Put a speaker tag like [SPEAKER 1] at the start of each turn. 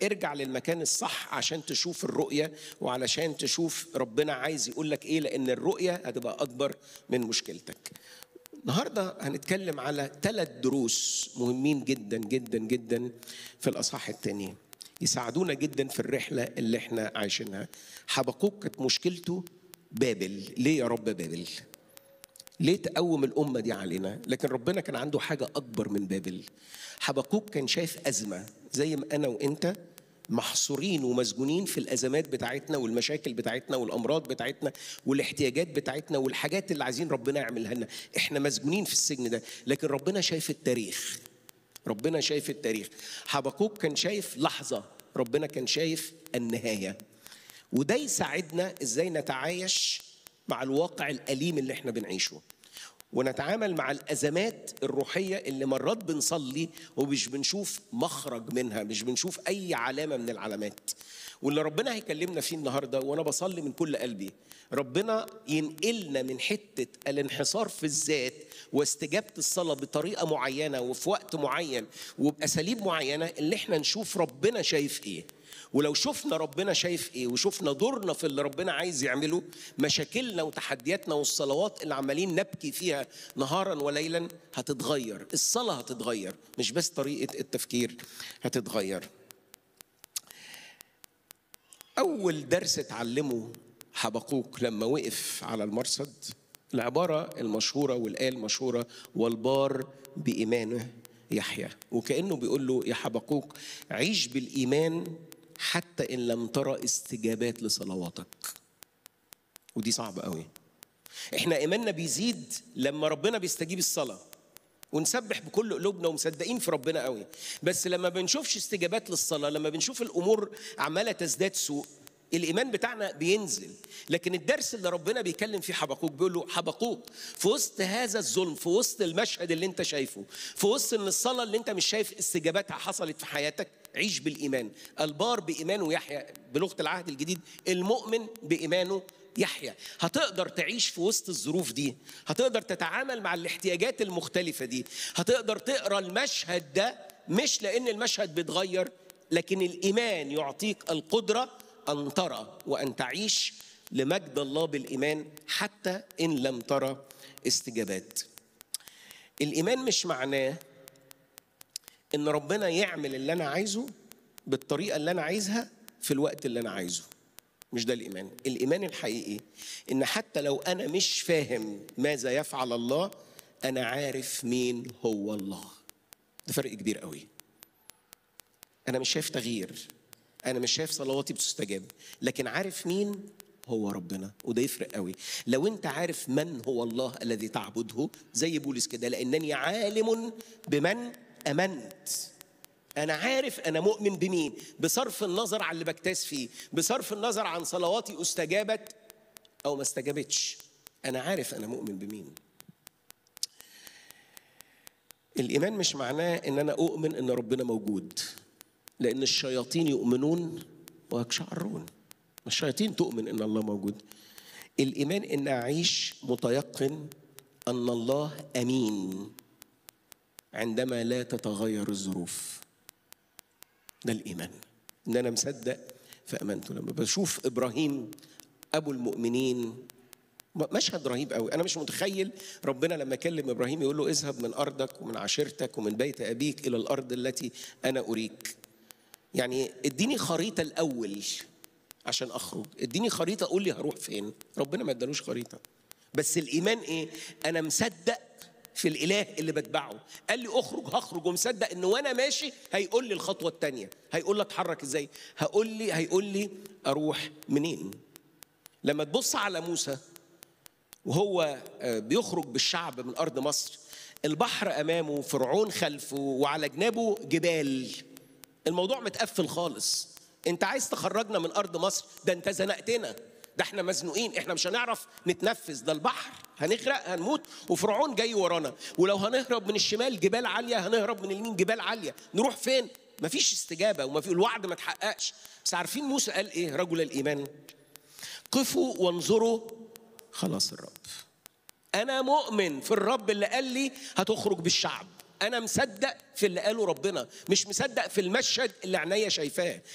[SPEAKER 1] ارجع للمكان الصح عشان تشوف الرؤية وعلشان تشوف ربنا عايز يقول لك ايه لان الرؤية هتبقى اكبر من مشكلتك النهارده هنتكلم على ثلاث دروس مهمين جدا جدا جدا في الاصحاح الثاني يساعدونا جدا في الرحله اللي احنا عايشينها حبقوك كانت مشكلته بابل ليه يا رب بابل ليه تقوم الأمة دي علينا لكن ربنا كان عنده حاجة أكبر من بابل حبقوك كان شايف أزمة زي ما أنا وإنت محصورين ومسجونين في الأزمات بتاعتنا والمشاكل بتاعتنا والأمراض بتاعتنا والاحتياجات بتاعتنا والحاجات اللي عايزين ربنا يعملها لنا إحنا مسجونين في السجن ده لكن ربنا شايف التاريخ ربنا شايف التاريخ حبقوك كان شايف لحظة ربنا كان شايف النهاية وده يساعدنا ازاي نتعايش مع الواقع الأليم اللي احنا بنعيشه ونتعامل مع الأزمات الروحية اللي مرات بنصلي ومش بنشوف مخرج منها مش بنشوف أي علامة من العلامات واللي ربنا هيكلمنا فيه النهاردة وأنا بصلي من كل قلبي ربنا ينقلنا من حتة الانحصار في الذات واستجابة الصلاة بطريقة معينة وفي وقت معين وبأساليب معينة اللي احنا نشوف ربنا شايف ايه ولو شفنا ربنا شايف ايه وشفنا دورنا في اللي ربنا عايز يعمله مشاكلنا وتحدياتنا والصلوات اللي عمالين نبكي فيها نهارا وليلا هتتغير الصلاة هتتغير مش بس طريقة التفكير هتتغير أول درس اتعلمه حبقوك لما وقف على المرصد العبارة المشهورة والآية المشهورة والبار بإيمانه يحيى وكأنه بيقول له يا حبقوك عيش بالإيمان حتى إن لم ترى استجابات لصلواتك ودي صعبة قوي احنا إيماننا بيزيد لما ربنا بيستجيب الصلاة ونسبح بكل قلوبنا ومصدقين في ربنا قوي بس لما بنشوفش استجابات للصلاة لما بنشوف الأمور عمالة تزداد سوء الايمان بتاعنا بينزل لكن الدرس اللي ربنا بيكلم فيه حبقوك بيقول له حبقوك في وسط هذا الظلم في وسط المشهد اللي انت شايفه في وسط ان الصلاه اللي انت مش شايف استجاباتها حصلت في حياتك عيش بالايمان البار بايمانه يحيى بلغه العهد الجديد المؤمن بايمانه يحيى هتقدر تعيش في وسط الظروف دي هتقدر تتعامل مع الاحتياجات المختلفه دي هتقدر تقرا المشهد ده مش لان المشهد بيتغير لكن الايمان يعطيك القدره أن ترى وأن تعيش لمجد الله بالإيمان حتى إن لم ترى استجابات الإيمان مش معناه إن ربنا يعمل اللي أنا عايزه بالطريقة اللي أنا عايزها في الوقت اللي أنا عايزه مش ده الإيمان الإيمان الحقيقي إن حتى لو أنا مش فاهم ماذا يفعل الله أنا عارف مين هو الله ده فرق كبير قوي أنا مش شايف تغيير انا مش شايف صلواتي بتستجاب لكن عارف مين هو ربنا وده يفرق قوي لو انت عارف من هو الله الذي تعبده زي بولس كده لانني عالم بمن امنت انا عارف انا مؤمن بمين بصرف النظر عن اللي بجتاز فيه بصرف النظر عن صلواتي استجابت او ما استجابتش انا عارف انا مؤمن بمين الايمان مش معناه ان انا اؤمن ان ربنا موجود لأن الشياطين يؤمنون ويقشعرون الشياطين تؤمن إن الله موجود الإيمان إن أعيش متيقن أن الله أمين عندما لا تتغير الظروف ده الإيمان إن أنا مصدق فأمنته لما بشوف إبراهيم أبو المؤمنين مشهد رهيب قوي انا مش متخيل ربنا لما كلم ابراهيم يقول له اذهب من ارضك ومن عشيرتك ومن بيت ابيك الى الارض التي انا اريك يعني اديني خريطه الاول عشان اخرج اديني خريطه قول لي هروح فين ربنا ما ادالوش خريطه بس الايمان ايه انا مصدق في الاله اللي بتبعه قال لي اخرج هخرج ومصدق ان وانا ماشي هيقول لي الخطوه الثانيه هيقول لي اتحرك ازاي هقول لي هيقول لي اروح منين لما تبص على موسى وهو بيخرج بالشعب من ارض مصر البحر امامه فرعون خلفه وعلى جنابه جبال الموضوع متقفل خالص انت عايز تخرجنا من ارض مصر ده انت زنقتنا ده احنا مزنوقين احنا مش هنعرف نتنفس ده البحر هنغرق هنموت وفرعون جاي ورانا ولو هنهرب من الشمال جبال عاليه هنهرب من اليمين جبال عاليه نروح فين مفيش استجابه وما في الوعد ما اتحققش بس عارفين موسى قال ايه رجل الايمان قفوا وانظروا خلاص الرب انا مؤمن في الرب اللي قال لي هتخرج بالشعب انا مصدق في اللي قاله ربنا مش مصدق في المشهد اللي عينيا شايفاه